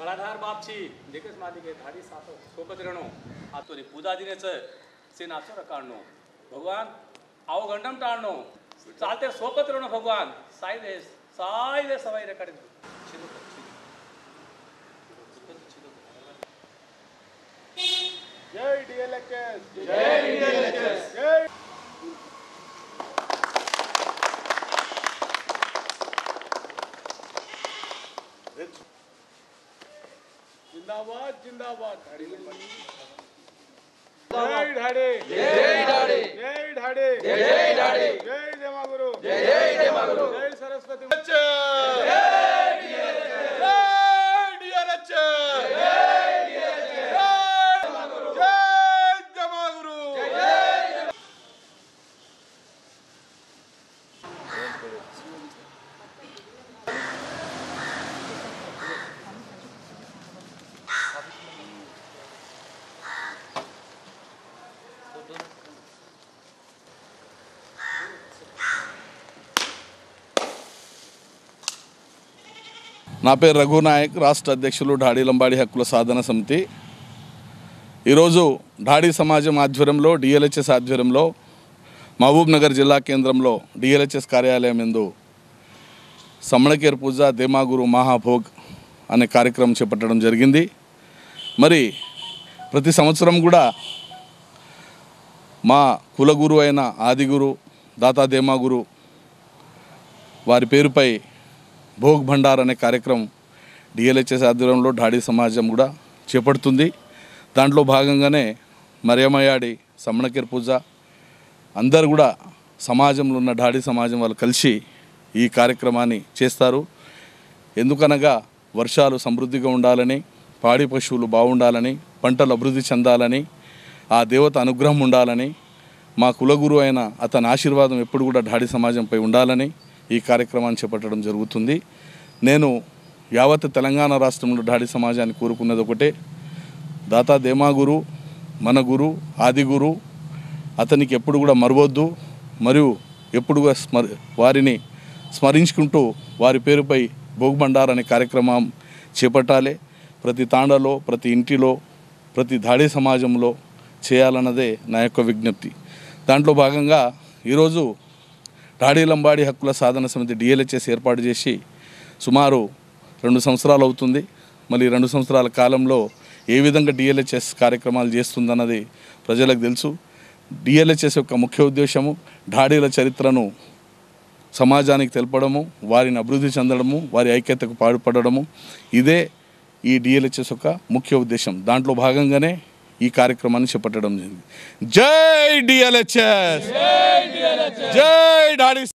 कलाधार बापची देखच मालिके धाडी साथ सोबत राहणो आतोनी पूजा दिनेचं से नाचो काढणो भगवान अवगंडम टाळणो चालते सोबत राहणो भगवान साई दे साई दे सवाई रे कडे జై డిఎల్ఎక్ఎస్ జై డిఎల్ఎక్ఎస్ జై జిందాబాద్ జిందాబాద్ ధాడి లంబాడి జై ధాడే జై ధాడే జై ధాడే జై ధాడే జై దేమాగురు జై దేమాగురు జై సరస్వతి జై డిఎల్ఎక్ఎస్ జై డిఎల్ఎక్ఎస్ జై దేమాగురు నా పేరు రఘునాయక్ రాష్ట్ర అధ్యక్షులు ఢాడీ లంబాడి హక్కుల సాధన సమితి ఈరోజు ఢాడీ సమాజం ఆధ్వర్యంలో డిఎల్హెచ్ఎస్ ఆధ్వర్యంలో మహబూబ్ నగర్ జిల్లా కేంద్రంలో డిఎల్హెచ్ఎస్ కార్యాలయం ఎందు సమణకేర్ పూజ దేమాగురు మహాభోగ్ అనే కార్యక్రమం చేపట్టడం జరిగింది మరి ప్రతి సంవత్సరం కూడా మా కులగురు అయిన ఆదిగురు దాతా దేమాగురు వారి పేరుపై భోగ్ భండార్ అనే కార్యక్రమం డిఎల్హెచ్ఎస్ ఆధ్వర్యంలో ఢాడీ సమాజం కూడా చేపడుతుంది దాంట్లో భాగంగానే మరియమయాడి సమణకేర్ పూజ అందరు కూడా సమాజంలో ఉన్న ఢాడీ సమాజం వాళ్ళు కలిసి ఈ కార్యక్రమాన్ని చేస్తారు ఎందుకనగా వర్షాలు సమృద్ధిగా ఉండాలని పాడి పశువులు బాగుండాలని పంటలు అభివృద్ధి చెందాలని ఆ దేవత అనుగ్రహం ఉండాలని మా కులగురు అయిన అతని ఆశీర్వాదం ఎప్పుడు కూడా ఢాడి సమాజంపై ఉండాలని ఈ కార్యక్రమాన్ని చేపట్టడం జరుగుతుంది నేను యావత్ తెలంగాణ రాష్ట్రంలో ఢాడి సమాజాన్ని కోరుకున్నది ఒకటే దాతా దేమాగురు మన గురు ఆది గురు అతనికి ఎప్పుడు కూడా మరవద్దు మరియు ఎప్పుడు కూడా స్మర వారిని స్మరించుకుంటూ వారి పేరుపై భోగ్బండార్ అనే కార్యక్రమం చేపట్టాలి ప్రతి తాండలో ప్రతి ఇంటిలో ప్రతి దాడి సమాజంలో చేయాలన్నదే నా యొక్క విజ్ఞప్తి దాంట్లో భాగంగా ఈరోజు డాడీ లంబాడి హక్కుల సాధన సమితి డిఎల్హెచ్ఎస్ ఏర్పాటు చేసి సుమారు రెండు సంవత్సరాలు అవుతుంది మళ్ళీ రెండు సంవత్సరాల కాలంలో ఏ విధంగా డిఎల్హెచ్ఎస్ కార్యక్రమాలు చేస్తుందన్నది ప్రజలకు తెలుసు డిఎల్హెచ్ఎస్ యొక్క ముఖ్య ఉద్దేశము ఢాడీల చరిత్రను సమాజానికి తెలపడము వారిని అభివృద్ధి చెందడము వారి ఐక్యతకు పాటుపడడము ఇదే ఈ డిఎల్హెచ్ఎస్ యొక్క ముఖ్య ఉద్దేశం దాంట్లో భాగంగానే ఈ కార్యక్రమాన్ని చేపట్టడం జరిగింది జై డిఎల్హెచ్ఎస్ జై డాడీ